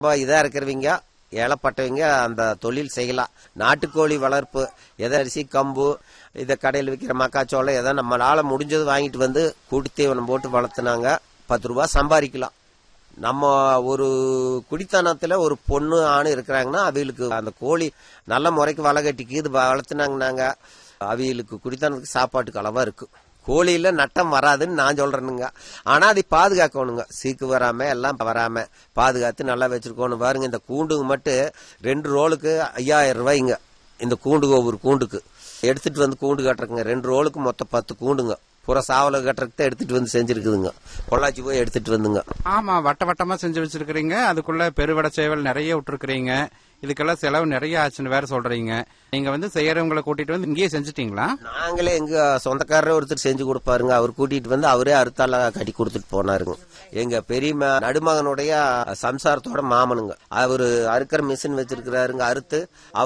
ரொம்ப இதா இருக்கிறவங்க ஏழப்பட்டவங்க அந்த தொழில் செய்யலாம் நாட்டுக்கோழி வளர்ப்பு எதை அரிசி கம்பு இதை கடையில் விற்கிற மக்காச்சோளம் எதை நம்மளால முடிஞ்சது வாங்கிட்டு வந்து கூட்டு தீவனம் போட்டு வளர்த்துனாங்க பத்து ரூபா சம்பாதிக்கலாம் நம்ம ஒரு குடித்தனத்துல ஒரு பொண்ணு ஆண் இருக்கிறாங்கன்னா அவங்களுக்கு அந்த கோழி நல்ல முறைக்கு வலை கட்டிக்கு இது வளர்த்துனாங்கன்னாங்க அவங்களுக்கு குடித்தனத்துக்கு சாப்பாட்டுக்கு அளவா இருக்கு கோழியில நட்டம் வராதுன்னு நான் சொல்றேனுங்க ஆனா அதை பாதுகாக்கணுங்க சீக்கு வராம எல்லாம் வராம பாதுகாத்து நல்லா வச்சிருக்கணும் பாருங்க இந்த கூண்டுக்கு மட்டும் ரெண்டு ரோலுக்கு ஐயாயிரம் ரூபாய்ங்க இந்த கூண்டுக்கு ஒவ்வொரு கூண்டுக்கு எடுத்துட்டு வந்து கூண்டு கட்டுறக்குங்க ரெண்டு ரோலுக்கு மொத்தம் பத்து கூண்டுங்க புற சாவல கட்டுறதுக்கு எடுத்துட்டு வந்து செஞ்சிருக்குதுங்க பொள்ளாச்சி போய் எடுத்துட்டு வந்துங்க ஆமா வட்ட வட்டமா செஞ்சு வச்சிருக்கிறீங்க அதுக்குள்ள பெருவட சேவல் நிறைய விட்டுருக்கிறீங்க இதுக்கெல்லாம் செலவு நிறைய ஆச்சுன்னு வேற சொல்றீங்க நீங்க வந்து செய்யறவங்களை கூட்டிட்டு வந்து இங்கேயே செஞ்சுட்டீங்களா நாங்களே எங்க சொந்தக்காரரே ஒருத்தர் செஞ்சு கொடுப்பாருங்க அவர் கூட்டிட்டு வந்து அவரே அறுத்தால கட்டி கொடுத்துட்டு போனாருங்க எங்க பெரிய ம- நடுமகனுடைய சம்சாரத்தோட மாமனுங்க அவரு அறுக்கிற மிஷின் வச்சிருக்கிறாருங்க அறுத்து அவர்